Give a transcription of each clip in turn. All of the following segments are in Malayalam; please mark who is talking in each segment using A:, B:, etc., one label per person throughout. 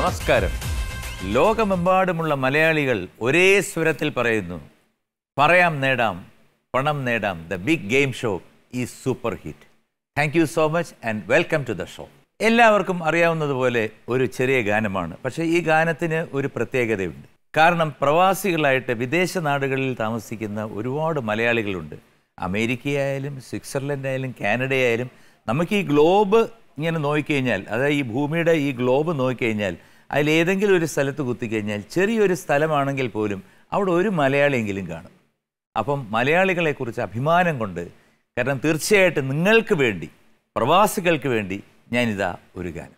A: നമസ്കാരം ലോകമെമ്പാടുമുള്ള മലയാളികൾ ഒരേ സ്വരത്തിൽ പറയുന്നു പറയാം നേടാം പണം നേടാം ദ ബിഗ് ഗെയിം ഷോ ഈ super hit thank you so much and welcome to the show എല്ലാവർക്കും അറിയാവുന്നതുപോലെ ഒരു ചെറിയ ഗാനമാണ് പക്ഷേ ഈ ഗാനത്തിന് ഒരു പ്രത്യേകതയുണ്ട് കാരണം പ്രവാസികളായിട്ട് വിദേശ നാടുകളിൽ താമസിക്കുന്ന ഒരുപാട് മലയാളികളുണ്ട് അമേരിക്കയായാലും സ്വിറ്റ്സർലൻഡ് ആയാലും കാനഡ ആയാലും നമുക്ക് ഈ ഗ്ലോബ് ഇങ്ങനെ നോക്കിക്കഴിഞ്ഞാൽ അതായത് ഈ ഭൂമിയുടെ ഈ ഗ്ലോബ് നോക്കിക്കഴിഞ്ഞാൽ അതിലേതെങ്കിലും ഒരു സ്ഥലത്ത് കുത്തിക്കഴിഞ്ഞാൽ ചെറിയൊരു സ്ഥലമാണെങ്കിൽ പോലും അവിടെ ഒരു മലയാളിയെങ്കിലും കാണും അപ്പം മലയാളികളെക്കുറിച്ച് അഭിമാനം കൊണ്ട് കാരണം തീർച്ചയായിട്ടും നിങ്ങൾക്ക് വേണ്ടി പ്രവാസികൾക്ക് വേണ്ടി ഞാനിതാ ഒരു ഗാനം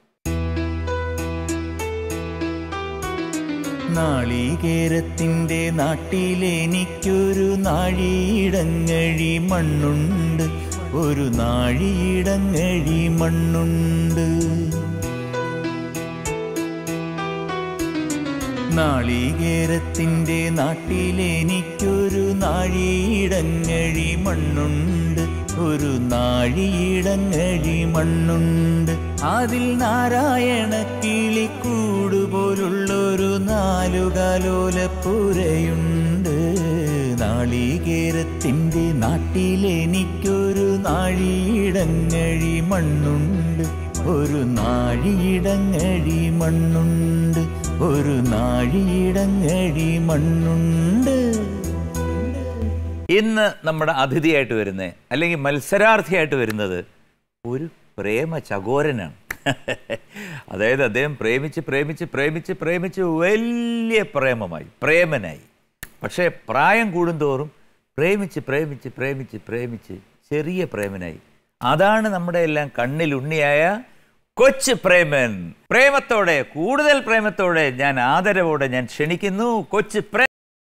B: നാളികേരത്തിൻ്റെ നാട്ടിലെനിക്കൊരു നാഴിയിടങ്ങഴി മണ്ണുണ്ട് ഒരു നാഴിയിടങ്ങഴി മണ്ണുണ്ട് നാളികേരത്തിൻ്റെ നാട്ടിലെനിക്കൊരു നാഴിയിടങ്ങഴി മണ്ണുണ്ട് ഒരു നാഴിയിടങ്ങഴി മണ്ണുണ്ട് അതിൽ നാരായണ കിളിക്കൂടുപോലുള്ളൊരു നാലുകാലോലപ്പുരയുണ്ട് നാളികേരത്തിൻ്റെ നാട്ടിലെനിക്കൊരു നാഴിയിടങ്ങഴി മണ്ണുണ്ട് ഒരു നാഴിയിടങ്ങഴി മണ്ണുണ്ട് ഒരു നാഴിയിടങ്ങഴി മണ്ണുണ്ട്
A: ഇന്ന് നമ്മുടെ അതിഥിയായിട്ട് വരുന്നത് അല്ലെങ്കിൽ മത്സരാർത്ഥിയായിട്ട് വരുന്നത് ഒരു പ്രേമ ചകോരനാണ് അതായത് അദ്ദേഹം പ്രേമിച്ച് പ്രേമിച്ച് പ്രേമിച്ച് പ്രേമിച്ച് വലിയ പ്രേമമായി പ്രേമനായി പക്ഷേ പ്രായം കൂടുന്തോറും പ്രേമിച്ച് പ്രേമിച്ച് പ്രേമിച്ച് പ്രേമിച്ച് ചെറിയ പ്രേമനായി അതാണ് നമ്മുടെ എല്ലാം കണ്ണിലുണ്ണിയായ കൊച്ചു പ്രേമൻ പ്രേമത്തോടെ കൂടുതൽ പ്രേമത്തോടെ ഞാൻ ആദരവോടെ ഞാൻ ക്ഷണിക്കുന്നു കൊച്ചു പ്രേ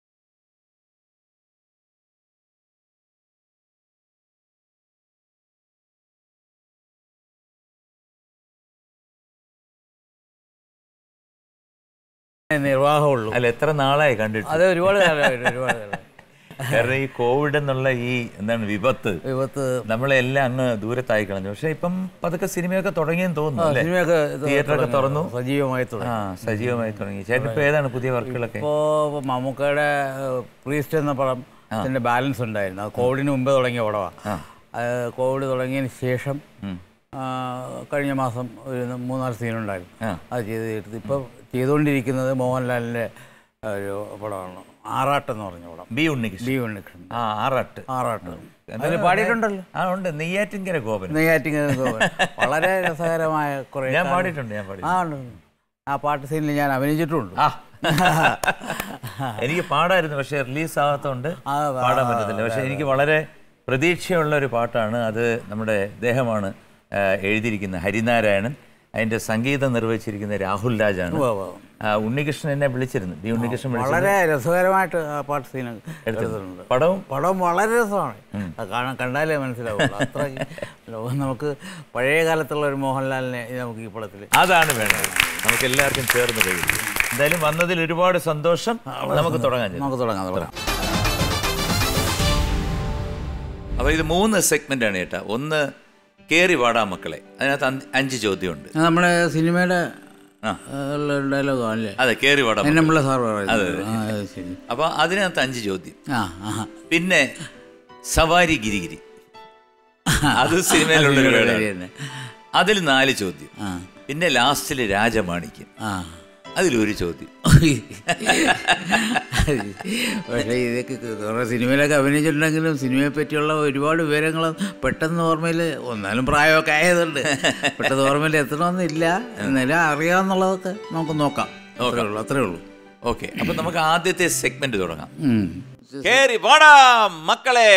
C: നിർവാഹമുള്ളൂ
A: അല്ല എത്ര നാളായി കണ്ടിട്ട്
C: അത് ഒരുപാട് കാലമായിട്ട് ഒരുപാട് കാലമായി
A: കാരണം ഈ കോവിഡ് എന്നുള്ള ഈ എന്താണ് വിപത്ത്
C: വിപത്ത്
A: നമ്മളെല്ലാം അങ്ങ് ദൂരത്തായി കളഞ്ഞു പക്ഷെ ഇപ്പം പതുക്കെ സിനിമയൊക്കെ തുടങ്ങിയെന്ന് തോന്നുന്നു അല്ലേ
C: സിനിമയൊക്കെ ഇത്
A: തിയേറ്ററൊക്കെ
C: തുടങ്ങി.
A: തുറന്നു
C: സജീവമായി
A: ആ
C: തുടങ്ങി
A: സജീവമായി തുടങ്ങി ചേട്ടൻ ഇപ്പൊ ഏതാണ് പുതിയ വർക്കുകളൊക്കെ
C: ഇപ്പോ മമ്മൂക്കയുടെ പ്രീസ്റ്റ് എന്ന പടം അതിന്റെ ബാലൻസ് ഉണ്ടായിരുന്നു അത് കോവിഡിന് മുമ്പ് തുടങ്ങിയ പടമാണ് അത് കോവിഡ് തുടങ്ങിയതിന് ശേഷം ആ, കഴിഞ്ഞ മാസം ഒരു മൂന്നാല് സീനുണ്ടായിരുന്നു
A: ആ.
C: അത് ചെയ്ത് തീർത്ത് ഇപ്പം ചെയ്തുകൊണ്ടിരിക്കുന്നത് മോഹൻലാലിന്റെ ഒരു പടമാണ് ആറാട്ട് എന്ന് പറഞ്ഞ പടം
A: ബി ഉണ്ണികൃഷ്ണൻ
C: ബി ഉണ്ണികൃഷ്ണൻ
A: ആ ആറാട്ട്
C: ആറാട്ട് അതിൽ പാടിയിട്ടുണ്ടല്ലോ
A: ആ ഉണ്ട് നെയ്യാറ്റിൻകര ഗോപൻ
C: നെയ്യാറ്റിങ്ങര വളരെ രസകരമായ കുറെ
A: ഞാൻ
C: കാര്യം-
A: പാടിയിട്ടുണ്ട് ഞാൻ പാടി
C: ആ ഉണ്ട് ഉണ്ട്. ആ പാട്ട് സീനിൽ ഞാൻ അഭിനയിച്ചിട്ടുണ്ട്
A: ആ എനിക്ക് പാടായിരുന്നു പക്ഷെ റിലീസ് ആകാത്തതുകൊണ്ട്
C: ആ,
A: പാടാൻ പറ്റത്തില്ല പക്ഷെ എനിക്ക് വളരെ പ്രതീക്ഷയുള്ള ഒരു പാട്ടാണ് അത് നമ്മുടെ ദേഹമാണ് ആ, എഴുതിയിരിക്കുന്നത് ഹരിനാരായണൻ അതിന്റെ സംഗീതം നിർവഹിച്ചിരിക്കുന്ന രാഹുൽ രാജാണ്
C: ഉവ്വ് ഉവ്വ്.
A: ആ, ഉണ്ണികൃഷ്ണൻ എന്നെ വിളിച്ചിരുന്നു ബി ഉണ്ണികൃഷ്ണൻ വിളിച്ചു
C: വളരെ രസകരമായിട്ട് ആ പാട്ട് സീൻ എടുത്തിട്ടുണ്ട്
A: പടവും
C: പടം വളരെ രസമാണ് അത് കാണാൻ കണ്ടാലേ മനസ്സിലാവുള്ളൂ അത്ര നമുക്ക് പഴയ കാലത്തുള്ള ഒരു മോഹൻലാലിനെ നമുക്ക് ഈ പടത്തിൽ
A: അതാണ് വേണ്ടത് നമുക്ക് എല്ലാവർക്കും ചേർന്ന് കഴിയും എന്തായാലും വന്നതിൽ ഒരുപാട് സന്തോഷം നമുക്ക് തുടങ്ങാൻ ചേട്ടാ.
C: നമുക്ക് തുടങ്ങാം തുടങ്ങാം
A: അപ്പോൾ ഇത് മൂന്ന് സെഗ്മെന്റ് ആണ് ചേട്ടാ ഒന്ന് കേറി വാടാ മക്കളെ അതിനകത്ത് അഞ്ച് അഞ്ച് ചോദ്യമുണ്ട്
C: അത് നമ്മുടെ സിനിമയുടെ
A: ആ.
C: ഡയലോഗ് അല്ലേ
A: അതെ കേറി വാടാ മക്കളെ.
C: എന്നമ്പിള്ള സാർ പറയുന്നത് ആ, അത് ശരി
A: അപ്പോൾ അതിനകത്ത് അഞ്ച് ചോദ്യം
C: ആ ആ
A: പിന്നെ സവാരി ഗിരിഗിരി അത് സിനിമയിലുള്ളൊരു
C: അത്
A: വേർഡാണ്.
C: തന്നെ.
A: അതിൽ നാല് ചോദ്യം
C: ആ
A: പിന്നെ ലാസ്റ്റിൽ രാജമാണിക്യം
C: ആ
A: അതിലൊരു ചോദ്യം
C: പക്ഷേ ഇതൊക്കെ കുറേ സിനിമയിലൊക്കെ അഭിനയിച്ചിട്ടുണ്ടെങ്കിലും സിനിമയെ പറ്റിയുള്ള ഒരുപാട് വിവരങ്ങൾ പെട്ടെന്ന് ഓർമ്മയിൽ ഒന്നാലും പ്രായമൊക്കെ ആയതുകൊണ്ട് പെട്ടെന്ന് ഓർമ്മയിൽ എത്തണമെന്നില്ല എന്നാലും അറിയാമെന്നുള്ളതൊക്കെ നമുക്ക് നോക്കാം അത്രേ ഉള്ളൂ അത്രേ ഉള്ളൂ
A: ഓക്കെ അപ്പൊ നമുക്ക് ആദ്യത്തെ സെഗ്മെന്റ് തുടങ്ങാം
C: ഉം.
A: കേറി വാടാ മക്കളെ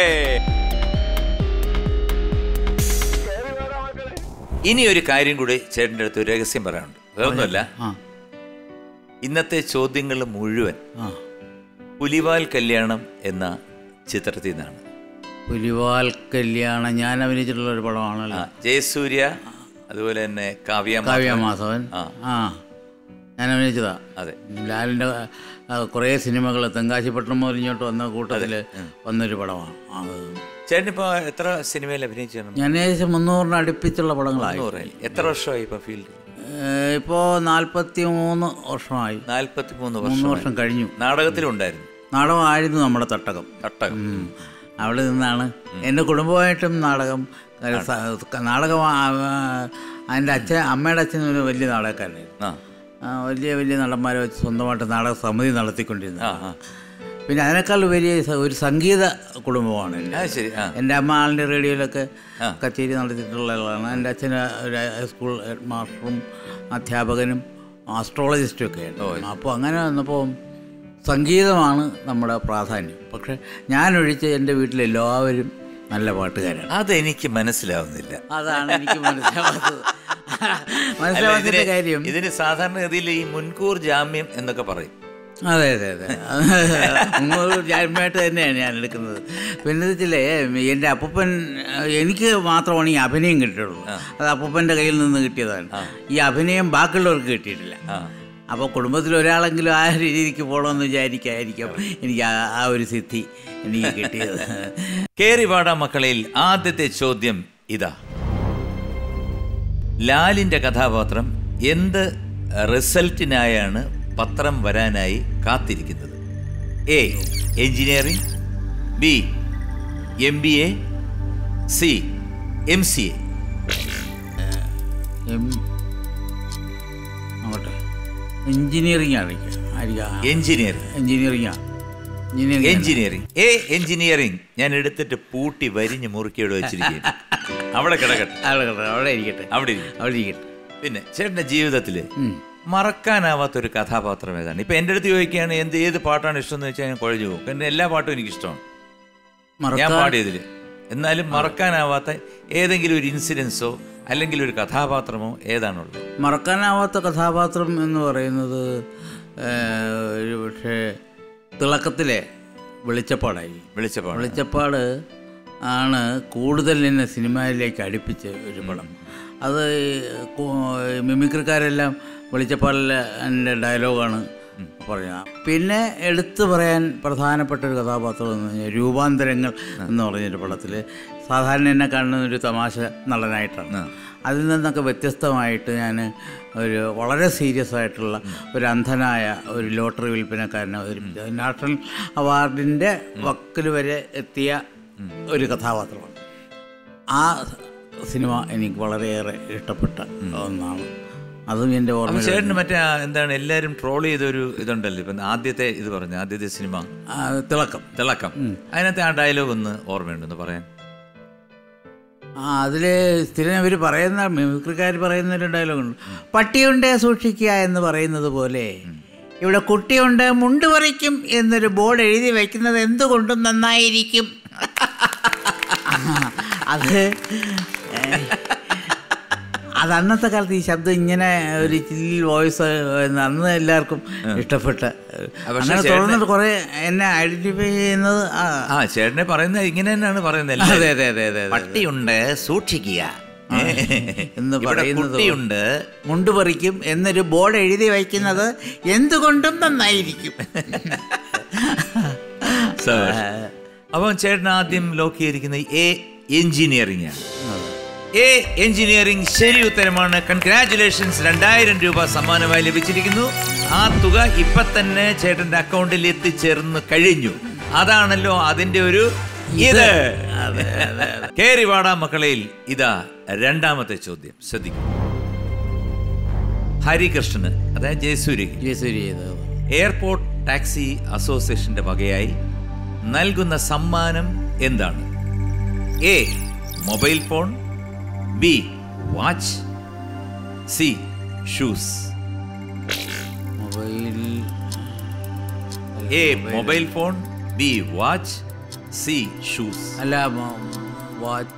A: ഇനി ഒരു കാര്യം കൂടി ചേട്ടൻ്റെ അടുത്ത് ഒരു രഹസ്യം പറയാനുണ്ട് വേറൊന്നുമല്ല
C: ആ
A: ഇന്നത്തെ ചോദ്യങ്ങൾ മുഴുവൻ
C: ആ
A: പുലിവാൽ കല്യാണം എന്ന ചിത്രത്തിൽ നിന്നാണ്
C: പുലിവാൽ കല്യാണം ഞാൻ അഭിനയിച്ചിട്ടുള്ള ഒരു
A: ആ,
C: പടമാണല്ലോ
A: ജയസൂര്യ അതുപോലെ തന്നെ കാവ്യ
C: കാവ്യ
A: മാധവൻ.
C: മാധവൻ
A: ആ.
C: ആ ഞാൻ അഭിനയിച്ചതാ
A: അതെ
C: ലാലിൻ്റെ കുറേ സിനിമകൾ തെങ്കാശിപ്പട്ടണം മുതൽ ഇങ്ങോട്ട് വന്ന കൂട്ടത്തിൽ വന്നൊരു പടമാണ് അത്
A: ചേട്ടൻ ഇപ്പൊ എത്ര സിനിമയിൽ അഭിനയിച്ചാണ്
C: ഞാൻ ഏകദേശം മുന്നൂറിന് അടുപ്പിച്ചുള്ള പടങ്ങളായി
A: നൂറായി എത്ര വർഷമായി ഇപ്പൊ ഫീൽഡ്
C: ഇപ്പോൾ നാൽപ്പത്തി മൂന്ന് വർഷമായി
A: നാൽപ്പത്തി മൂന്ന്
C: മൂന്ന്
A: വർഷം
C: വർഷം കഴിഞ്ഞു
A: നാടകത്തിലുണ്ടായിരുന്നു
C: നാടകമായിരുന്നു നമ്മുടെ തട്ടകം
A: തട്ടകം
C: ഉം. അവിടെ നിന്നാണ് എൻ്റെ കുടുംബമായിട്ടും നാടകം ഏ, സ- നാടകം എൻ്റെ അച്ഛൻ അമ്മയുടെ അച്ഛൻ ഒരു വലിയ നാടകക്കാരനായിരുന്നു
A: ആ
C: ആ, വലിയ വലിയ നടന്മാരെ വെച്ച് സ്വന്തമായിട്ട് നാടക സമിതി നടത്തിക്കൊണ്ടിരുന്നത്
A: ആ ആ
C: പിന്നെ അതിനേക്കാൾ വലിയ സ- ഒരു സംഗീത കുടുംബമാണ് എൻ്റെ
A: അത് ശരി ആ
C: എൻ്റെ അമ്മ ആളിൻ്റെ റേഡിയോയിലൊക്കെ കച്ചേരി നടത്തിയിട്ടുള്ള ആളാണ് എൻ്റെ അച്ഛൻ ഒരു ഹൈസ്കൂൾ ഹെഡ് മാസ്റ്ററും അധ്യാപകനും ആസ്ട്രോളജിസ്റ്റും ഒക്കെയാണ് അപ്പോൾ അങ്ങനെ വന്നപ്പോൾ സംഗീതമാണ് നമ്മുടെ പ്രാധാന്യം പക്ഷെ ഞാനൊഴിച്ച് എൻ്റെ വീട്ടിലെല്ലാവരും നല്ല പാട്ടുകാരാണ്
A: അതെനിക്ക് മനസ്സിലാവുന്നില്ല
C: അതാണ് എനിക്ക് മനസ്സിലാവാത്തത്
A: അല്ല,
C: മനസ്സിലാവാത്ത
A: ഇതിന്
C: കാര്യം
A: ഇതിന് സാധാരണഗതിയിൽ ഈ മുൻകൂർ ജാമ്യം എന്നൊക്കെ പറയും
C: അതെ അതെ അതെ മുന്നൂറ് ജാമ്യമായിട്ട് തന്നെയാണ് ഞാൻ എടുക്കുന്നത് പിന്നെ വെച്ചില്ലേ എൻ്റെ അപ്പൂപ്പൻ എനിക്ക് മാത്രമാണ് ഈ അഭിനയം കിട്ടിയുള്ളൂ അത് അപ്പൂപ്പൻ്റെ കയ്യിൽ നിന്ന് കിട്ടിയതാണ് ഈ അഭിനയം ബാക്കിയുള്ളവർക്ക് കിട്ടിയിട്ടില്ല
A: ആ
C: അപ്പോൾ കുടുംബത്തിൽ ഒരാളെങ്കിലും ആ രീതിക്ക് പോകണമെന്ന് വിചാരിക്കായിരിക്കും എനിക്ക് ആ ആ ഒരു സിദ്ധി എനിക്ക് കിട്ടിയത്
A: കേറിവാട മക്കളിൽ ആദ്യത്തെ ചോദ്യം ഇതാ ലാലിന്റെ കഥാപാത്രം എന്ത് റിസൾട്ടിനായാണ് പത്രം വരാനായി കാത്തിരിക്കുന്നത് A engineering B M B A C M C A
C: M അങ്ങോട്ടെ എഞ്ചിനീയറിംഗ് ആയിരിക്കും ആയിരിക്കാം
A: എഞ്ചിനീയറിംഗ്
C: എഞ്ചിനീയറിംഗാ എഞ്ചിനീയറിംഗ്
A: എഞ്ചിനീയറിംഗ് എ എഞ്ചിനീയറിംഗ് ഞാൻ എടുത്തിട്ട് പൂട്ടി വരിഞ്ഞ് മുറുക്കിയോട് വെച്ചിരിക്കുകയാണ് അവിടെ കിടക്കട്ടെ
C: അവിടെ കിടക്കട്ടെ, അവിടെ ഇരിക്കട്ടെ
A: അവിടെ ഇരിക്കും
C: അവിടെ ഇരിക്കട്ടെ
A: പിന്നെ ചേട്ടന്റെ ജീവിതത്തില്
C: ഉം.
A: മറക്കാനാവാത്ത ഒരു കഥാപാത്രം ഏതാണ് ഇപ്പൊ എൻ്റെ അടുത്ത് ചോദിക്കുകയാണ് എന്ത് ഏത് പാട്ടാണ് ഇഷ്ടം എന്ന് വെച്ചാൽ ഞാൻ കുഴഞ്ഞു പോകും കാരണം എല്ലാ പാട്ടും എനിക്ക് ഇഷ്ടമാണ് ഞാൻ
C: മറക്കാൻ
A: പാടിയതില് എന്നാലും മറക്കാനാവാത്ത ഏതെങ്കിലും ഒരു ഇൻസിഡൻസോ അല്ലെങ്കിൽ ഒരു കഥാപാത്രമോ ഏതാണുള്ളത്
C: മറക്കാനാവാത്ത കഥാപാത്രം എന്ന് പറയുന്നത് ഏഹ്, ഒരു പക്ഷേ തിളക്കത്തിലെ വെളിച്ചപ്പാടായി
A: വിളിച്ചപ്പാട്
C: വെളിച്ചപ്പാട് ആണ് കൂടുതൽ എന്നെ സിനിമയിലേക്ക് അടുപ്പിച്ച ഒരു പടം അത് കു- മിമിക്രിക്കാരെല്ലാം വെളിച്ചപ്പാടിലെ എൻ്റെ ഡയലോഗാണ് പറയുക പിന്നെ എടുത്തു പറയാൻ പ്രധാനപ്പെട്ട ഒരു കഥാപാത്രം എന്ന് പറഞ്ഞാൽ രൂപാന്തരങ്ങൾ എന്ന് പറഞ്ഞൊരു പടത്തിൽ സാധാരണ എന്നെ കാണുന്ന ഒരു തമാശ നടനായിട്ടാണ് അതിൽ നിന്നൊക്കെ വ്യത്യസ്തമായിട്ട് ഞാൻ ഒരു വളരെ സീരിയസ് ആയിട്ടുള്ള ഒരു അന്ധനായ ഒരു ലോട്ടറി വിൽപ്പനക്കാരനെ അവതരിപ്പിച്ചത് നാഷണൽ അവാർഡിൻ്റെ വക്കിൽ വരെ എത്തിയ ഒരു കഥാപാത്രമാണ് ആ സിനിമ എനിക്ക് വളരെയേറെ ഇഷ്ടപ്പെട്ട ഒന്നാണ് അതും എൻ്റെ
A: അപ്പൊ
C: ഓർമ്മ
A: ചേട്ടന് മറ്റേ ആ എന്താണ് എല്ലാരും ട്രോൾ ചെയ്തൊരു ഇതുണ്ടല്ലോ ഇപ്പൊ ആദ്യത്തെ ഇത് പറഞ്ഞു ആദ്യത്തെ സിനിമ
C: തിളക്കം
A: തിളക്കം അതിനകത്തെ ആ ഡയലോഗ് ഒന്ന് ഓർമ്മയുണ്ടെന്ന് പറയാൻ
C: ആ അതിൽ സ്ഥിരം ഇവർ പറയുന്ന മിമിക്രിക്കാർ പറയുന്ന ഒരു ഡയലോഗുണ്ട് പട്ടിയുണ്ട് സൂക്ഷിക്കുക എന്ന് പറയുന്നത് പോലെ ഇവിടെ കുട്ടിയുണ്ട് മുണ്ട് പറിക്കും എന്നൊരു ബോർഡ് എഴുതി വെക്കുന്നത് എന്തുകൊണ്ടും നന്നായിരിക്കും അത് ഏ, അത് അന്നത്തെ കാലത്ത് ഈ ശബ്ദം ഇങ്ങനെ ഒരു ചില്ലി വോയിസ് അന്ന് എല്ലാവർക്കും ഇഷ്ടപ്പെട്ട അങ്ങനെ തുടർന്നിട്ട് കുറെ എന്നെ ഐഡന്റിഫൈ ചെയ്യുന്നത് ആ
A: ആ ചേട്ടനെ പറയുന്നത് ഇങ്ങനെ തന്നെയാണ് പറയുന്നത് എല്ലാവരും.
C: അതെ അതെ അതെ അതെ അതെ
A: പട്ടിയുണ്ട് സൂക്ഷിക്കുക
C: എന്ന്
A: ഇവിടെ
C: പറയുന്നത്
A: കുട്ടിയുണ്ട്
C: മുണ്ട് പറിക്കും എന്നൊരു ബോർഡ് എഴുതി വയ്ക്കുന്നത് എന്തുകൊണ്ടും നന്നായിരിക്കും
A: അപ്പം ചേട്ടൻ ആദ്യം ലോക്ക് ചെയ്തിരിക്കുന്നത് എ എഞ്ചിനീയറിംഗ് ആണ് എ എഞ്ചിനീയറിംഗ് ശരി ഉത്തരമാണ് കൺഗ്രാറ്റുലേഷൻസ് രണ്ടായിരം രൂപ സമ്മാനമായി ലഭിച്ചിരിക്കുന്നു ആ തുക ഇപ്പൊ തന്നെ ചേട്ടന്റെ അക്കൗണ്ടിൽ എത്തിച്ചേർന്ന് കഴിഞ്ഞു അതാണല്ലോ അതിന്റെ ഒരു ഇത് കേറിവാടാ മക്കളയിൽ ഇതാ രണ്ടാമത്തെ ചോദ്യം ശ്രദ്ധിക്കും ഹരികൃഷ്ണന് അതായത് ജയസൂര്യക്ക്
C: ജയസൂരി ചെയ്തത്
A: എയർപോർട്ട് ടാക്സി അസോസിയേഷന്റെ വകയായി നൽകുന്ന സമ്മാനം എന്താണ് A mobile phone B watch C shoes
C: mobile
A: A mobile phone B watch C shoes
C: അല്ല മ- വാച്ച്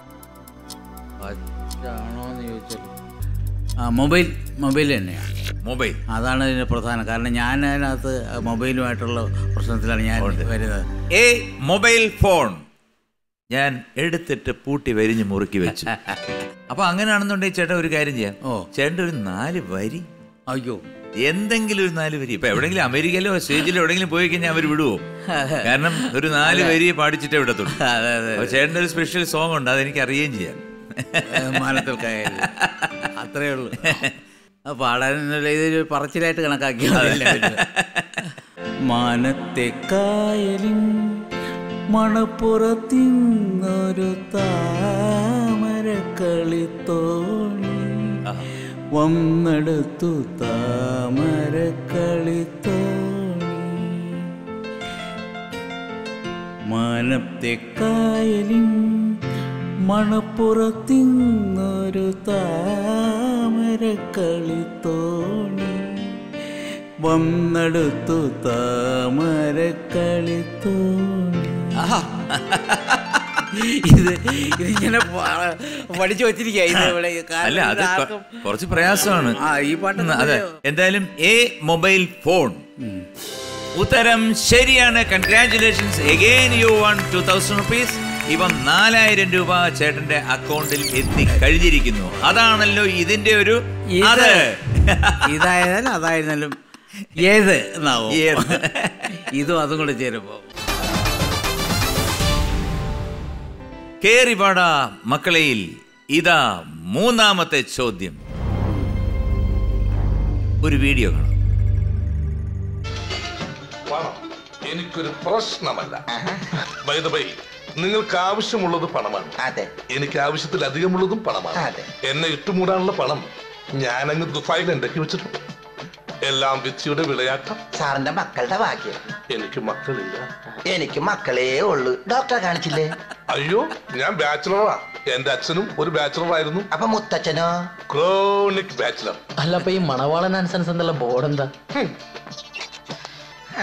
C: വാച്ചാണോ എന്ന് ചോദിച്ചാൽ ആ മൊബൈൽ മൊബൈൽ തന്നെയാണ്
A: മൊബൈൽ
C: അതാണ് ഇതിൻ്റെ പ്രധാനം കാരണം ഞാൻ അതിനകത്ത് മൊബൈലുമായിട്ടുള്ള പ്രശ്നത്തിലാണ് ഞാൻ വരുന്നത്
A: എ മൊബൈൽ ഫോൺ ഞാൻ എടുത്തിട്ട് പൂട്ടി വരിഞ്ഞ് മുറുക്കി വെച്ചു അപ്പൊ അങ്ങനെയാണെന്നുണ്ടെങ്കിൽ ചേട്ടാ ഒരു കാര്യം ചെയ്യാം
C: ഓ.
A: ചേട്ടൻ ഒരു നാല് വരി
C: അയ്യോ
A: എന്തെങ്കിലും ഒരു നാല് വരി ഇപ്പൊ എവിടെങ്കിലും അമേരിക്കയിലോ സ്റ്റേജിലോ എവിടെങ്കിലും പോയി കഴിഞ്ഞാൽ അവർ വിടുവോ കാരണം ഒരു നാല് വരി പാടിച്ചിട്ടേ വിടത്തുള്ളൂ
C: അതെ അതെ
A: അപ്പൊ ചേട്ടൻ്റെ ഒരു സ്പെഷ്യൽ സോങ് ഉണ്ട് അതെനിക്ക് അറിയുകയും ചെയ്യാം
C: മാനത്തിൽ കായൽ അത്രേ ഉള്ളൂ അത് പാടാനുള്ള ഇതൊരു പറച്ചിലായിട്ട് കണക്കാക്കിയതില്ല മാനത്തെ കായലിൻ മണപ്പുറത്തിന്നൊരു താമരക്കളിത്തോണി വന്നെടുത്തു താമരക്കളിത്തോണി മാനത്തെ കായലിൻ മണപ്പുറത്തിന്നൊരു താമരക്കളിത്തോണി വന്നെടുത്തു താമരക്കളിത്തോണി ഇത് ഇതിങ്ങനെ പ- പഠിച്ചു വച്ചിരിക്കുക ഇത് ഇവിടെ കാരണം
A: അല്ല അത്
C: ഇത്
A: കൊ-
C: ആർക്കും-
A: കുറച്ച് പ്രയാസമാണ്
C: ആ ഈ പാട്ട്
A: ഉം, അതെ എന്തായാലും എ മൊബൈൽ ഫോൺ ഉത്തരം ശരിയാണ് congratulations again you won two thousand rupees ഇപ്പം നാലായിരം രൂപ ചേട്ടന്റെ അക്കൗണ്ടിൽ എത്തി കഴിഞ്ഞിരിക്കുന്നു അതാണല്ലോ ഇതിന്റെ ഒരു
C: ഇത്
A: അത്
C: ഇതായാലും അതായിരുന്നാലും ഏത് എന്നാവും
A: ഏത്.
C: ഇതും അതും കൂടെ ചേരുമ്പോ
A: കേറിവാട മക്കളയിൽ ഇതാ മൂന്നാമത്തെ ചോദ്യം ഒരു വീഡിയോ കാണാം
D: പണം എനിക്കൊരു പ്രശ്നമല്ല ബൈ ബൈ നിങ്ങൾക്ക് ആവശ്യമുള്ളത് പണമാണ്
E: അതെ
D: എനിക്ക് ആവശ്യത്തിലധികമുള്ളതും പണമാണ്
E: അതെ.
D: എന്നെ ഇട്ടുമൂടാനുള്ള പണം ഞാനങ്ങ് ദുബായിൽ ഉണ്ടാക്കി വെച്ചിട്ടുണ്ട് എല്ലാം വിധിയുടെ വിളയാട്ടം
E: സാറിന്റെ മക്കളുടെ ഭാഗ്യം
D: എനിക്ക് മക്കളില്ല
E: എനിക്ക് മക്കളേ ഉള്ളു ഡോക്ടറെ കാണിച്ചില്ലേ
D: അയ്യോ ഞാൻ ബാച്ചിലറാ എന്റെ അച്ഛനും ഒരു ബാച്ചിലർ ആയിരുന്നു
E: അപ്പൊ മുത്തച്ഛനോ
D: ക്രോണിക് ബാച്ചിലർ
F: അല്ല അപ്പൊ ഈ മണവാളൻ ആൻസൻസ് എന്നുള്ള ബോർഡ് എന്താ
E: ആ,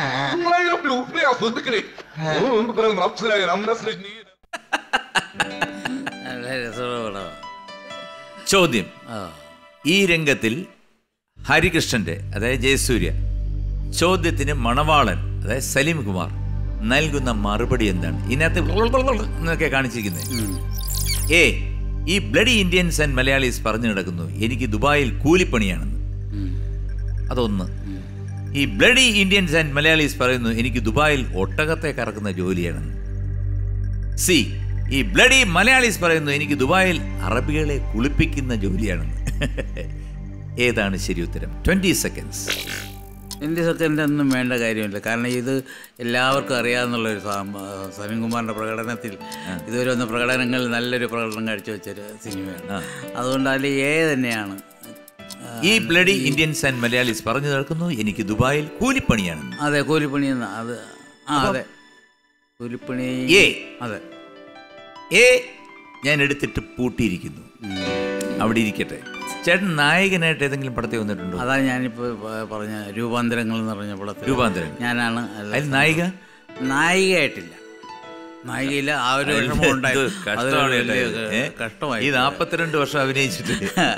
C: നല്ല രസമുള്ള പടമാണ്.
A: ചോദ്യം
C: ആ
A: ഈ രംഗത്തിൽ ഹരികൃഷ്ണന്റെ അതായത് ജയസൂര്യ ചോദ്യത്തിന് മണവാളൻ അതായത് സലീം കുമാർ നൽകുന്ന മറുപടി എന്താണ് ഇതിനകത്ത് എന്നൊക്കെ കാണിച്ചിരിക്കുന്നത് എ ഈ ബ്ലഡി ഇന്ത്യൻസ് ആൻഡ് മലയാളീസ് പറഞ്ഞു കിടക്കുന്നു എനിക്ക് ദുബായിൽ കൂലിപ്പണിയാണെന്ന് അതൊന്ന് ഈ ബ്ലഡി ഇന്ത്യൻസ് ആൻഡ് മലയാളീസ് പറയുന്നു എനിക്ക് ദുബായിൽ ഒട്ടകത്തെ കറക്കുന്ന ജോലിയാണെന്ന് സി ഈ ബ്ലഡി മലയാളീസ് പറയുന്നു എനിക്ക് ദുബായിൽ അറബികളെ കുളിപ്പിക്കുന്ന ജോലിയാണെന്ന് ഏതാണ് ശരി ഉത്തരം ട്വന്റി സെക്കൻഡ്സ്
C: എൻ്റെ സെക്കൻഡ് ഒന്നും വേണ്ട കാര്യമില്ല കാരണം ഇത് എല്ലാവർക്കും അറിയാവുന്ന ഒരു സലീംകുമാറിൻ്റെ പ്രകടനത്തിൽ ഇതുവരെ വന്ന പ്രകടനങ്ങളിൽ നല്ലൊരു പ്രകടനം കാഴ്ചവെച്ചൊരു സിനിമയാണ്
A: ആ.
C: അതുകൊണ്ട് അതിൽ ഏ തന്നെയാണ് ആ,
A: ഈ ബ്ലഡി ഇന്ത്യൻസ് ആൻഡ് മലയാളീസ് പറഞ്ഞു നടക്കുന്നു എനിക്ക് ദുബായിൽ കൂലിപ്പണിയാണെന്ന്
C: അതെ കൂലിപ്പണി എന്ന് അത് ആ അതെ കൂലിപ്പണി
A: ഏ.
C: അതെ
A: ഏ ഞാൻ എടുത്തിട്ട് പൂട്ടിയിരിക്കുന്നു അവിടെ ഇരിക്കട്ടെ ചേട്ടൻ നായകനായിട്ട് ഏതെങ്കിലും പടത്തിൽ വന്നിട്ടുണ്ടോ
C: അതാണ് ഞാനിപ്പോൾ പറഞ്ഞ രൂപാന്തരങ്ങൾ എന്ന് പറഞ്ഞ പടത്തിൽ
A: രൂപാന്തരം
C: ഞാനാണ് അല്ല-
A: അതിൽ നായിക
C: നായികയായിട്ടില്ല നായികയില്ല ആ ഒരു വിഷമം
A: ഇത്
C: ഉണ്ടായി
A: കഷ്ടമാണ്
C: അതൊരു വലിയ
A: കേട്ടോ ഇത്. ഏ?
C: കഷ്ടമായി
A: ഈ നാപ്പത്തിരണ്ട് വർഷം അഭിനയിച്ചിട്ട്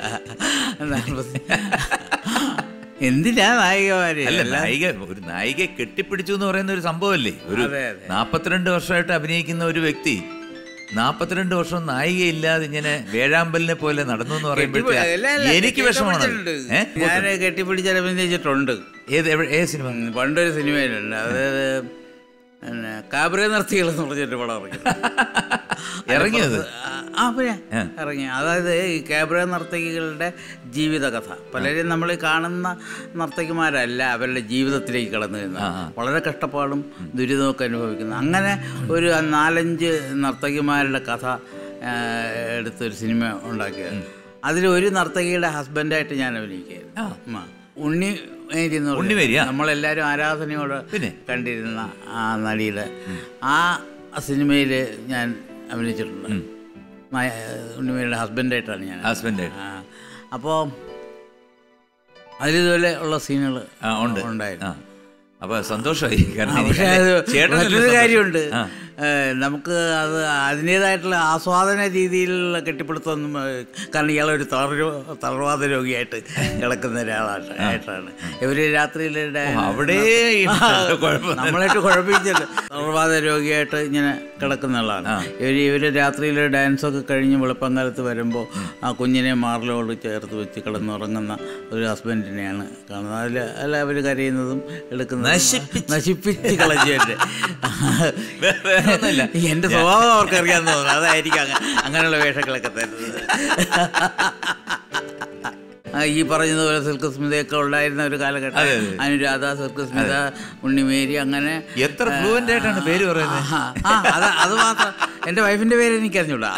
C: എന്തിനാ നായികമാര്
A: അല്ല
C: എല്ലാം-
A: നായിക ഒരു നായികയെ കെട്ടിപ്പിടിച്ചു എന്ന് പറയുന്ന ഒരു സംഭവമല്ലേ ഒരു
C: അതെ, അതെ.
A: നാപ്പത്തിരണ്ട് വർഷമായിട്ട് അഭിനയിക്കുന്ന ഒരു വ്യക്തി നാപ്പത്തിരണ്ട് വർഷം നായികയില്ലാതെ ഇങ്ങനെ വേഴാമ്പലിനെ പോലെ നടന്നു എന്ന്
C: കെട്ടിപ്പി- അല്ല,
A: പറയുമ്പോഴത്തേക്ക്
C: അല്ല,
A: എനിക്ക് വിഷമമാണ്
C: കെട്ടിപ്പിടിച്ചിട്ടുണ്ട്.
A: ഏ?
C: ഞാൻ കെട്ടിപ്പിടിച്ച് അഭിനയിച്ചിട്ടുണ്ട്
A: ഏത് എവിടെ- ഏത് സിനിമ
C: ഉം, പണ്ടൊരു സിനിമയിലുണ്ട് അതായത് പിന്നെ കാബറേ നിർത്തികൾ എന്ന് പറഞ്ഞൊരു പടം ഇറങ്ങി
A: ഇറങ്ങിയത്
C: ആ പിന്നെ
A: ആ.
C: ഇറങ്ങി അതായത് ഈ കാബറേ നർത്തകികളുടെ ജീവിതകഥ പലരും നമ്മൾ കാണുന്ന നർത്തകിമാരല്ല അവരുടെ ജീവിതത്തിലേക്ക് കടന്നു വരുന്നത്
A: ആ, ആ.
C: വളരെ കഷ്ടപ്പാടും ദുരിതമൊക്കെ അനുഭവിക്കുന്നു അങ്ങനെ ഒരു നാലഞ്ച് നർത്തകിമാരുടെ കഥ ആ, എടുത്തൊരു സിനിമ ഉണ്ടാക്കിയത് അതിൽ ഒരു നർത്തകിയുടെ ഹസ്ബൻഡായിട്ട് ഞാൻ അഭിനയിക്കുകയായിരുന്നു ആ. ഉണ്ണി മേരി എന്ന് പറഞ്ഞ-
A: ഉണ്ണിമേരി, ആ.
C: നമ്മളെല്ലാവരും ആരാധനയോട്
A: പിന്നെ?
C: കണ്ടിരുന്ന ആ നടിയുടെ ആ സിനിമയിൽ ഞാൻ അഭിനയിച്ചിട്ടുണ്ട് മായ- ഉണ്ണിമേരിയുടെ ഹസ്ബൻഡായിട്ടാണ് ഞാൻ
A: ഹസ്ബൻഡായിട്ട്.
C: ആ. അപ്പോൾ അതിലിതുപോലെ ഉള്ള സീനുകൾ
A: ആ ഉണ്ട്
C: ഉണ്ടായിരുന്നു
A: ആ. അപ്പൊ സന്തോഷമായി കാരണം
C: ആ, പക്ഷേ
A: എനിക്ക്
C: അത്
A: ചേട്ടനല്ലേ
C: മറ്റൊരു
A: സന്തോഷം.
C: കാര്യമുണ്ട്
A: ആ.
C: ഏഹ് നമുക്ക് അത് അതിൻ്റേതായിട്ടുള്ള ആസ്വാദന രീതിയിലുള്ള കെട്ടിപ്പിടുത്തൊന്നും ഏഹ് കാരണം ഇയാളൊരു തളർവ തളർവാദ രോഗിയായിട്ട് കിടക്കുന്ന ഒരാളാണ് ആയിട്ടാണ് ഇവര് രാത്രിയിൽ
A: ഓ, അവിടെ ഈ കുഴപ്പം.
C: നമ്മളായിട്ട് കുഴപ്പിച്ചില്ല തളർവാദ രോഗിയായിട്ട് ഇങ്ങനെ കിടക്കുന്ന ആളാണ്
A: ആ.
C: ഇവർ ഇവർ രാത്രിയിൽ ഡാൻസ് ഒക്കെ കഴിഞ്ഞ് വെളുപ്പങ്കാലത്ത് വരുമ്പോൾ ആ കുഞ്ഞിനെ മാറിലോട് ചേർത്ത് വെച്ച് കിടന്നുറങ്ങുന്ന ഒരു ഹസ്ബൻഡിനെയാണ് കാണുന്നത് അതിൽ അല്ല അവർ കരയുന്നതും എടുക്കുന്നതും
A: നശിപ്പിച്ച്.
C: നശിപ്പിച്ച് കളഞ്ഞിട്ട്
A: വേ- വേറൊന്നുമില്ല.
C: എന്റെ സ്വഭാവം അവർക്ക് അറിയാമെന്ന് തോന്നുന്നു അതായിരിക്കും അങ്ങ- അങ്ങനെയുള്ള വേഷങ്ങളൊക്കെ തരുന്നത് ആ, ഈ പറഞ്ഞതുപോലെ സിൽക്ക് സ്മിതയൊക്കെ ഉണ്ടായിരുന്ന ഒരു കാലഘട്ടം അനുരാധ സിൽക്ക് സ്മിത ഉണ്ണിമേരി അങ്ങനെ
A: എത്ര ഫ്ലുവൻ്റ് ആയിട്ടാണ് പേര് പറയുന്നത്
C: ആ, ആ, അത് അത് മാത്രം എൻ്റെ വൈഫിൻ്റെ പേര് എനിക്കറിഞ്ഞൂടാ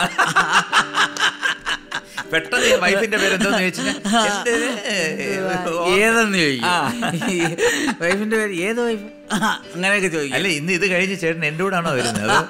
A: പെട്ടെന്ന് ഈ വൈഫിന്റെ പേര് എന്താന്ന് ചോദിച്ചാൽ
C: ഏതെന്ന് ചോദിക്കും വൈഫിൻ്റെ പേര് ഏത് വൈഫ് അങ്ങനെയൊക്കെ ചോദിക്കും
A: അല്ല ഇന്ന് ഇത് കഴിഞ്ഞ് ചേട്ടൻ എൻ്റെ കൂടാണോ വരുന്നത് അതോ?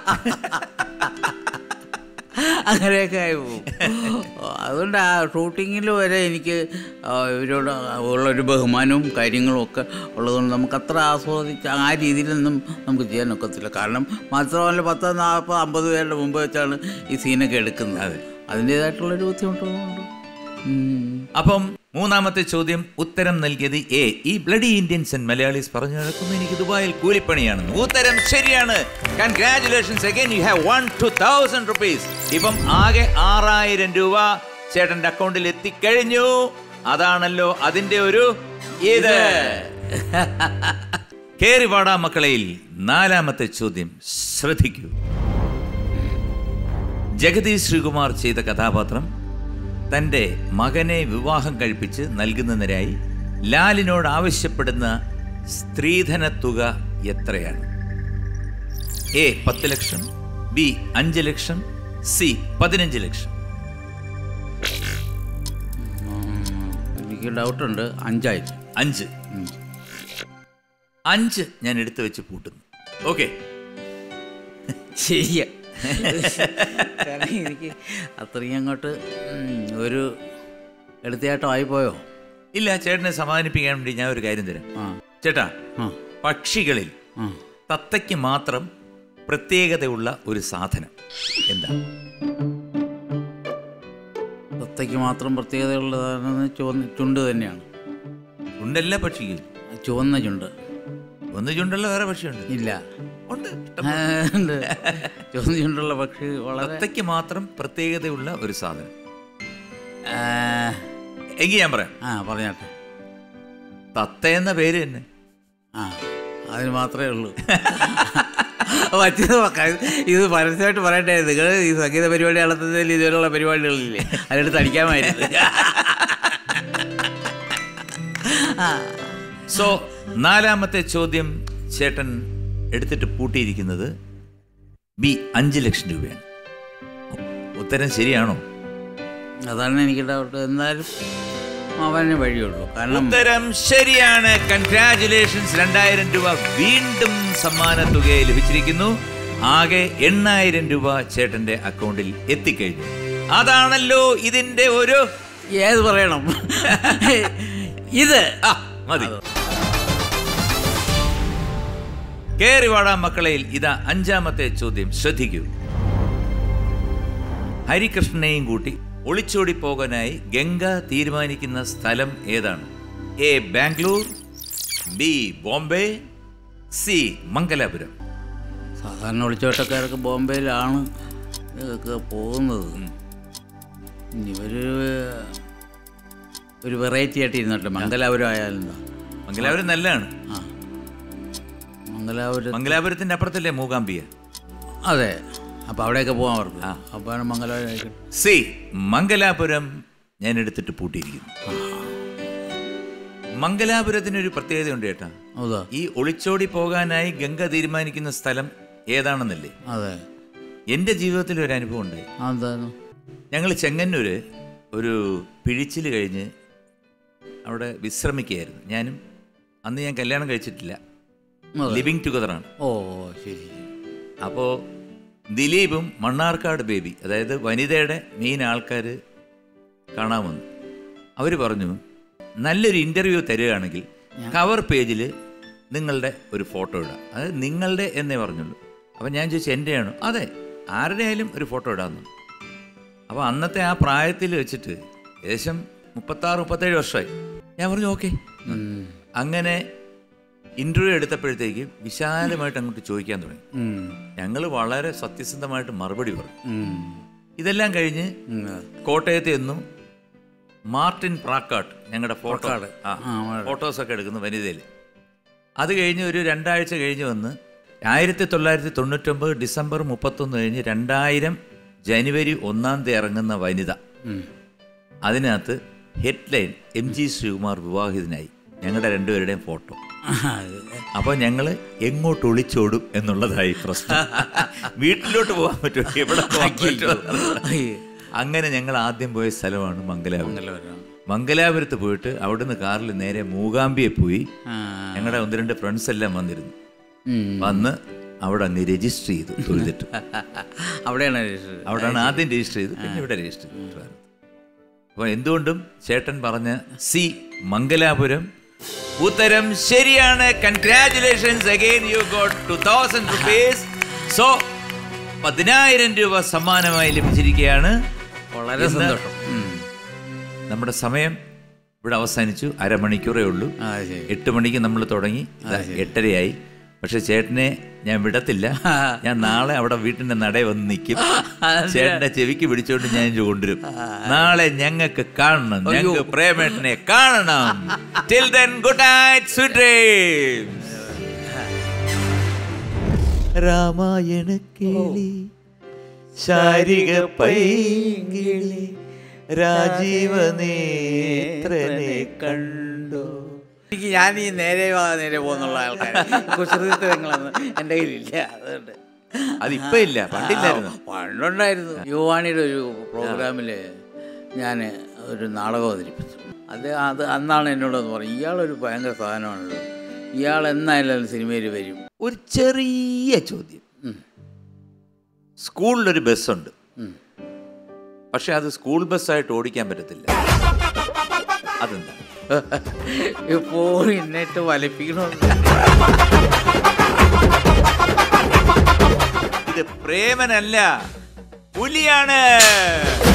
C: അങ്ങനെയൊക്കെ ആയി പോകും അതുകൊണ്ട് ആ ഷൂട്ടിങ്ങിൽ വരെ എനിക്ക് ആ, ഇവരോട് ഉള്ളൊരു ബഹുമാനവും കാര്യങ്ങളും ഒക്കെ ഉള്ളതുകൊണ്ട് നമുക്ക് അത്ര ആസ്വദിച്ച് ആ രീതിയിലൊന്നും നമുക്ക് ചെയ്യാൻ ഒക്കത്തില്ല കാരണം മാത്രമല്ല പത്ത് നാൽപ്പത് അമ്പത് പേരുടെ മുമ്പ് വെച്ചാണ് ഈ സീനൊക്കെ എടുക്കുന്നത് അതിൻ്റേതായിട്ടുള്ളൊരു ബുദ്ധിമുട്ടുകളുണ്ട് ഉം.
A: അപ്പം മൂന്നാമത്തെ ചോദ്യം ഉത്തരം നൽകിയത് എ ഈ ബ്ലഡി ഇന്ത്യൻസ് ആൻഡ് മലയാളീസ് പറഞ്ഞു നടക്കുന്നു എനിക്ക് ദുബായിൽ കൂലിപ്പണിയാണെന്ന് ഉത്തരം ശരിയാണ് congratulations again you have won two thousand rupees ഇപ്പം ആകെ ആറായിരം രൂപ ചേട്ടന്റെ അക്കൗണ്ടിൽ എത്തിക്കഴിഞ്ഞു അതാണല്ലോ അതിന്റെ ഒരു ഇത് കേറി പാടാ മക്കളയിൽ നാലാമത്തെ ചോദ്യം ശ്രദ്ധിക്കൂ ജഗദീഷ് ശ്രീകുമാർ ചെയ്ത കഥാപാത്രം തൻ്റെ മകനെ വിവാഹം കഴിപ്പിച്ച് നൽകുന്നതിനായി ലാലിനോട് ആവശ്യപ്പെടുന്ന സ്ത്രീധന തുക എത്രയാണ് എ പത്ത് ലക്ഷം ബി അഞ്ച് ലക്ഷം സി പതിനഞ്ച് ലക്ഷം
C: എനിക്ക് ഡൗട്ടുണ്ട് അഞ്ചായിട്ട്
A: അഞ്ച് അഞ്ച് ഞാൻ എടുത്തു വെച്ച് പൂട്ടുന്നു ഓക്കെ
C: ശരിയാ കാരണം എനിക്ക് അത്രയും അങ്ങോട്ട് ഉം, ഒരു എടുത്തയാട്ടം ആയിപ്പോയോ
A: ഇല്ല ചേട്ടനെ സമാധാനിപ്പിക്കാൻ വേണ്ടി ഞാൻ ഒരു കാര്യം തരാം
C: ആ
A: ചേട്ടാ
C: ആ
A: പക്ഷികളിൽ
C: ആ
A: തത്തയ്ക്ക് മാത്രം പ്രത്യേകതയുള്ള ഒരു സാധനം എന്താ
C: തത്തയ്ക്ക് മാത്രം പ്രത്യേകതയുള്ളതാണ് ചുവന്ന ചുണ്ട് തന്നെയാണ്
A: ഉണ്ടല്ല പക്ഷിക്ക്
C: ചുവന്ന ചുണ്ട്
A: ഒന്ന് ചുണ്ടുള്ള വേറെ പക്ഷിയുണ്ട്
C: ഇല്ല
A: ഉണ്ട് ഇഷ്ടം
C: ആ, ഉണ്ട്. ചുവന്ന ചുണ്ടുള്ള പക്ഷി വളരെ
A: തത്തയ്ക്ക് മാത്രം പ്രത്യേകതയുള്ള ഒരു സാധനം
C: ആ,
A: എങ്കിൽ ഞാൻ പറയാം
C: ആ പറഞ്ഞാട്ടെ
A: തത്ത എന്ന പേര് തന്നെ
C: ആ അതിന് മാത്രമേ ഉള്ളൂ വച്ചത് വെക്കാം. ഇത് പരസ്യമായിട്ട് പറയട്ടെ നിങ്ങൾ ഈ സംഗീത പരിപാടി നടത്തുന്നതിൽ ഇതുപോലുള്ള പരിപാടികളില്ലേ അതിലെടുത്ത് അടിക്കാമായിരുന്നു
A: സോ നാലാമത്തെ ചോദ്യം ചേട്ടൻ എടുത്തിട്ട് പൂട്ടിയിരിക്കുന്നത് ബി അഞ്ച് ലക്ഷം രൂപയാണ് ഉത്തരം ശരിയാണോ
C: അതാണ് എനിക്ക് ഡൗട്ട് എന്നാലും അവനെ വഴിയുള്ളൂ കാരണം
A: ഉത്തരം ശരിയാണ് കൺഗ്രാറ്റുലേഷൻസ് രണ്ടായിരം രൂപ വീണ്ടും സമ്മാന തുകയായി ലഭിച്ചിരിക്കുന്നു ആകെ എണ്ണായിരം രൂപ ചേട്ടന്റെ അക്കൗണ്ടിൽ എത്തിക്കഴിഞ്ഞു അതാണല്ലോ ഇതിന്റെ ഒരു
C: ഏത് പറയണം ഇത്
A: ആ മതി കേറി വാടാ മക്കളയിൽ ഇതാ അഞ്ചാമത്തെ ചോദ്യം ശ്രദ്ധിക്കൂ ഹരികൃഷ്ണനെയും കൂട്ടി ഒളിച്ചോടി പോകാനായി ഗംഗ തീരുമാനിക്കുന്ന സ്ഥലം ഏതാണ് A Bangalore B Bombay C Mangalapuram
C: സാധാരണ ഒളിച്ചോട്ടക്കാരൊക്കെ ബോംബെയിലാണ് ഇതൊക്കെ പോകുന്നത് ഇവര് ഒരു വെറൈറ്റി ആയിട്ട് ഇരുന്നോട്ടെ മംഗലാപുരം ആയാലും എന്താ
A: മംഗലാപുരം നല്ലതാണ്
C: ആ മംഗലാപുരം
A: മംഗലാപുരത്തിന്റെ അപ്പുറത്തല്ലേ മൂകാംബിക
C: അതെ അപ്പോൾ അവിടെയൊക്കെ പോകാൻ അവർക്ക് അപ്പോൾ മംഗലാപുരം ആയിരിക്കും
A: സി മംഗലാപുരം ഞാൻ എടുത്തിട്ട് പൂട്ടിയിരിക്കുന്നു മംഗലാപുരത്തിന് ഒരു പ്രത്യേകതയുണ്ട് ചേട്ടാ
C: അതാ
A: ഈ ഒളിച്ചോടി പോകാനായി ഗംഗ തീരുമാനിക്കുന്ന സ്ഥലം ഏതാണെന്നല്ലേ
C: അതെ
A: എൻ്റെ ജീവിതത്തിൽ ഒരു അനുഭവം ഉണ്ട്
C: അതാണ്
A: ഞങ്ങൾ ചെങ്ങന്നൂര് ഒരു പിഴിച്ചിൽ കഴിഞ്ഞ് അവിടെ വിശ്രമിക്കുകയായിരുന്നു ഞാനും അന്ന് ഞാൻ കല്യാണം കഴിച്ചിട്ടില്ല
C: അതെ.
A: ലിവിങ് ടുഗദറാണ്
C: ഓ ശരി
A: അപ്പോൾ ദിലീപും മണ്ണാർക്കാട് ബേബി അതായത് വനിതയുടെ മെയിൻ ആൾക്കാർ കാണാൻ വന്നു അവർ പറഞ്ഞു നല്ലൊരു ഇൻ്റർവ്യൂ തരികയാണെങ്കിൽ കവർ പേജിൽ നിങ്ങളുടെ ഒരു ഫോട്ടോ ഇടാം അതായത് നിങ്ങളുടെ എന്നേ പറഞ്ഞുള്ളൂ അപ്പം ഞാൻ ചോദിച്ചു എൻ്റെയാണോ അതെ ആരുടെ ആയാലും ഒരു ഫോട്ടോ ഇടാമെന്നു അപ്പോൾ അന്നത്തെ ആ പ്രായത്തിൽ വെച്ചിട്ട് ഏകദേശം മുപ്പത്താറ് മുപ്പത്തേഴ് വർഷമായി ഞാൻ പറഞ്ഞു ഓക്കെ
C: ഉം.
A: അങ്ങനെ ഇൻ്റർവ്യൂ എടുത്തപ്പോഴത്തേക്ക് വിശാലമായിട്ട് അങ്ങോട്ട് ചോദിക്കാൻ തുടങ്ങി
C: ഉം.
A: ഞങ്ങൾ വളരെ സത്യസന്ധമായിട്ട് മറുപടി പറഞ്ഞു
C: ഉം.
A: ഇതെല്ലാം കഴിഞ്ഞ്
C: ഉം.
A: കോട്ടയത്ത് നിന്നും മാർട്ടിൻ പ്രാക്കാട്ട് ഞങ്ങളുടെ ഫോട്ടോ
C: പ്രാക്കാട്.
A: ആ
C: ആ, വളരെ.
A: ഫോട്ടോസൊക്കെ എടുക്കുന്നു വനിതയിൽ അത് കഴിഞ്ഞ് ഒരു രണ്ടാഴ്ച കഴിഞ്ഞ് വന്ന് ആയിരത്തി തൊള്ളായിരത്തി തൊണ്ണൂറ്റൊമ്പത് ഡിസംബർ മുപ്പത്തൊന്ന് കഴിഞ്ഞ് രണ്ടായിരം ജനുവരി ഒന്നാം തീയതി ഇറങ്ങുന്ന വനിത
C: ഉം.
A: അതിനകത്ത് ഹെഡ്ലൈൻ എം ജി ശ്രീകുമാർ വിവാഹിതനായി ഞങ്ങളുടെ രണ്ടുപേരുടെയും ഫോട്ടോ അപ്പോൾ ഞങ്ങൾ എങ്ങോട്ട് ഒളിച്ചോടും എന്നുള്ളതായി പ്രശ്നം വീട്ടിലോട്ട് പോകാൻ പറ്റുമോ എവിടെ പോകാൻ പറ്റുമോ അങ്ങനെ ഞങ്ങൾ ആദ്യം പോയ സ്ഥലമാണ് മംഗലാപുരം മംഗലാപുരത്ത് പോയിട്ട് അവിടുന്ന് കാറിൽ നേരെ മൂകാംബിയെ പോയി ഞങ്ങളുടെ ഒന്ന് രണ്ട് ഫ്രണ്ട്സ് എല്ലാം വന്നിരുന്നു വന്ന് അവിടെ അങ്ങ് രജിസ്റ്റർ ചെയ്തു തൊഴുതിട്ട്
C: അവിടെയാണ് രജിസ്റ്റർ
A: അവിടെയാണ് ആദ്യം രജിസ്റ്റർ ചെയ്ത് പിന്നെ ഇവിടെ രജിസ്റ്റർ ചെയ്തു അപ്പോൾ എന്തുകൊണ്ടും ചേട്ടൻ പറഞ്ഞ സി മംഗലാപുരം ഉത്തരം ശരിയാണ് congratulations again you got two thousand rupees so പതിനായിരം രൂപ സമ്മാനമായി ലഭിച്ചിരിക്കുകയാണ്
C: വളരെ
A: ഇന്ന്
C: സന്തോഷം ഉം.
A: നമ്മുടെ സമയം ഇവിടെ അവസാനിച്ചു അരമണിക്കൂറേ ഉള്ളൂ
C: ആ, ശരി.
A: എട്ട് മണിക്ക് നമ്മൾ തുടങ്ങി ഇതാ എട്ടരയായി പക്ഷെ ചേട്ടനെ ഞാൻ വിടത്തില്ല ഞാൻ നാളെ അവിടെ വീട്ടിന്റെ നടയിൽ വന്ന് നിൽക്കും ചേട്ടന്റെ ചെവിക്ക് പിടിച്ചോണ്ട് ഞാൻ ഇങ്ങ് കൊണ്ടുവരും നാളെ ഞങ്ങൾക്ക് കാണണം ഞങ്ങൾക്ക് പ്രേമേട്ടനെ കാണണം till then good night sweet dreams
B: രാമായണ കേളി ശാരിക പൈങ്കിളി രാജീവ നേത്രനെ കണ്ടു
C: എനിക്ക് ഞാൻ ഈ നേരെ വാ നേരെ പോകുന്നുള്ള ആൾക്കാർ കുസൃതിത്തരങ്ങളൊന്നും എൻ്റെ കയ്യിലില്ല അതുകൊണ്ട്
A: അതിപ്പോ ഇല്ല പണ്ടില്ലായിരുന്നു
C: ആ, പണ്ടുണ്ടായിരുന്നു യുവാണിയുടെ ഒരു പ്രോഗ്രാമിൽ ഞാൻ ഒരു നാടകം അവതരിപ്പിച്ചു അത് അത് അന്നാണ് എന്നോടൊന്ന് പറഞ്ഞു ഇയാളൊരു ഭയങ്കര സാധനമാണല്ലോ ഇയാൾ എന്നായാലും സിനിമയിൽ വരും
A: ഒരു ചെറിയ ചോദ്യം സ്കൂളിലൊരു ബസ്സുണ്ട്
C: ഉം.
A: പക്ഷെ അത് സ്കൂൾ ബസ്സായിട്ട് ഓടിക്കാൻ പറ്റത്തില്ല അതെന്താ
C: ഇപ്പോൾ എന്നിട്ട് വലിപ്പിക്കണമെന്ന്
A: ഇത് പ്രേമനല്ല പുലിയാണ്